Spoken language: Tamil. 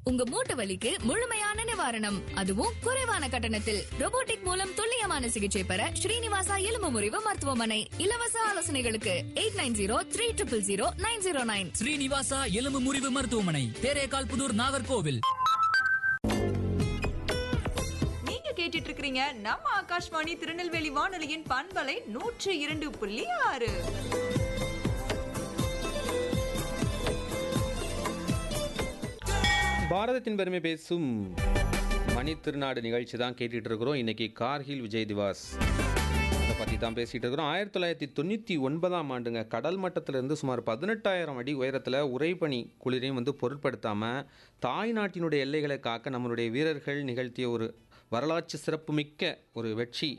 உங்க மூட்டு வலிக்கு முழுமையான நிவாரணம் அதுவும் குறைவான கட்டணத்தில் robotic மூலம் துல்லியமான சிகிச்சை பெற ஸ்ரீனிவாசா எலும்பு முறிவு மருத்துவமனை இலவச ஆலோசனைகளுக்கு eight nine zero three triple zero nine zero nine Srinivasa எலும்பு முறிவு மருத்துவமனை தேரேகால் புதூர் நாகர்கோவில் நீங்க கேட்டுட்டு இருக்கிறீங்க நம்ம ஆகாஷ்வாணி திருநெல்வேலி வானொலியின் பண்பலை நூற்று இரண்டு புள்ளி ஆறு பாரதத்தின் பெருமை பேசும் மணி திருநாடு நிகழ்ச்சி தான் கேட்டுட்டு இருக்கிறோம் இன்னைக்கு கார்கில் விஜய் திவாஸ் அதை பற்றி தான் பேசிகிட்டு இருக்கிறோம் ஆயிரத்தி தொள்ளாயிரத்தி தொண்ணூற்றி ஒன்பதாம் ஆண்டுங்க கடல் மட்டத்திலிருந்து சுமார் பதினெட்டாயிரம் அடி உயரத்தில் உறைபனி குளிரையும் வந்து பொருட்படுத்தாமல் தாய் நாட்டினுடைய எல்லைகளை காக்க நம்மளுடைய வீரர்கள் நிகழ்த்திய ஒரு வரலாற்று சிறப்புமிக்க ஒரு வெற்றி